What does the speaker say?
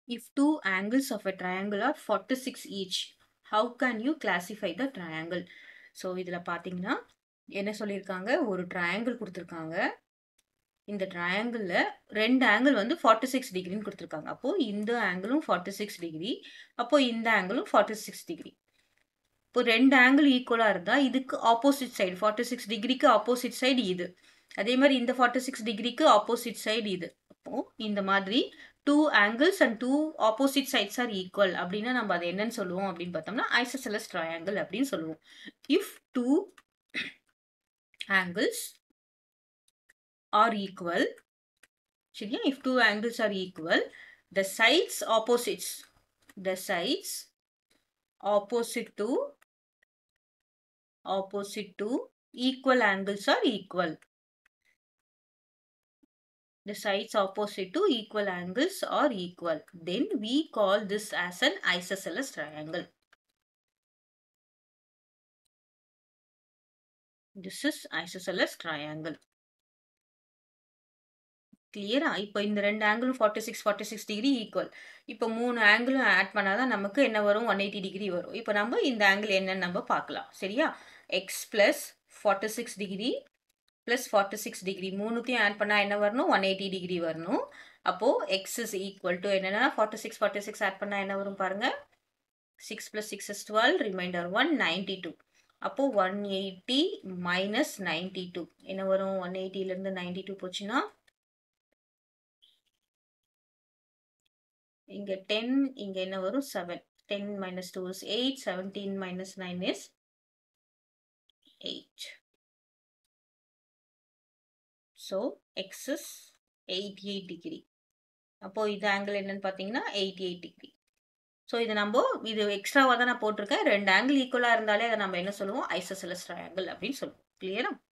If two angles of a triangle are 46 each, how can you classify the triangle? So இதில் பார்த்தீங்கன்னா என்ன சொல்லியிருக்காங்க ஒரு ட்ரையாங்கிள் கொடுத்துருக்காங்க இந்த ட்ரையாங்கிளில் ரெண்டு ஆங்கிள் வந்து ஃபார்ட்டி சிக்ஸ் டிகிரின்னு கொடுத்துருக்காங்க அப்போது இந்த ஆங்கிளும் ஃபார்ட்டி சிக்ஸ் டிகிரி அப்போது இந்த ஆங்கிளும் ஃபார்ட்டி சிக்ஸ் டிகிரி இப்போ ரெண்டு ஆங்கிள் ஈக்குவலாக இருந்தால் இதுக்கு ஆப்போசிட் சைடு ஃபார்ட்டி சிக்ஸ் டிகிரிக்கு ஆப்போசிட் சைடு இது அதே மாதிரி இந்த ஃபார்ட்டி சிக்ஸ் டிகிரிக்கு ஆப்போசிட் சைடு இது அப்போ இந்த மாதிரி two angles and two opposite sides are equal அப்படின்னா நம்ம அதை என்னன்னு சொல்லுவோம் அப்படின்னு பார்த்தோம்னா ஐசோசெலஸ் ட்ரையாங்கிள் அப்படின்னு சொல்லுவோம் if two angles are equal சரியா if two angles are equal the sides opposites the sides opposite to opposite to equal angles are equal. The sides opposite to equal angles are equal. Then we call this as an isosceles triangle. This is isosceles triangle. கிளியரா இப்போ இந்த ரெண்டு ஆங்கிளும் forty six forty six degree equal இப்போ மூணு ஆங்கிளும் add பண்ணாதான் நமக்கு என்ன வரும் ஒன் எயிட்டி டிகிரி வரும் இப்போ நம்ம இந்த ஆங்கிள் என்னன்னு நம்ம பார்க்கலாம் சரியா x plus forty six degree plus forty six degree மூணுத்தையும் ஆட் பண்ணால் என்ன வரணும் ஒன் எயிட்டி டிகிரி வரணும் அப்போது எக்ஸ் இஸ் ஈக்குவல் டு என்னென்னா forty six forty six add பண்ணால் என்ன வரும் பாருங்கள் six plus six is twelve reminder one ninety two அப்போது one eighty minus ninety two என்ன வரும் ஒன் எயிட்டிலேருந்து நைன்டி டூ போச்சுன்னா இங்க டென் இங்க என்ன வரும் seven ten minus two is eight seventeen minus nine is eight so x is eighty eight degree அப்போ இது ஆங்கிள் என்னன்னு பார்த்தீங்கன்னா எயிட்டி எயிட் டிகிரி ஸோ இது நம்ம இது எக்ஸ்ட்ராவாக தான் நான் போட்டிருக்கேன் ரெண்டு ஆங்கிள் ஈக்குவலாக இருந்தாலே அதை நம்ம என்ன சொல்லுவோம் ஐசோசெலஸ் ட்ரையாங்கிள் அப்படின்னு சொல்லுவோம் கிளியரா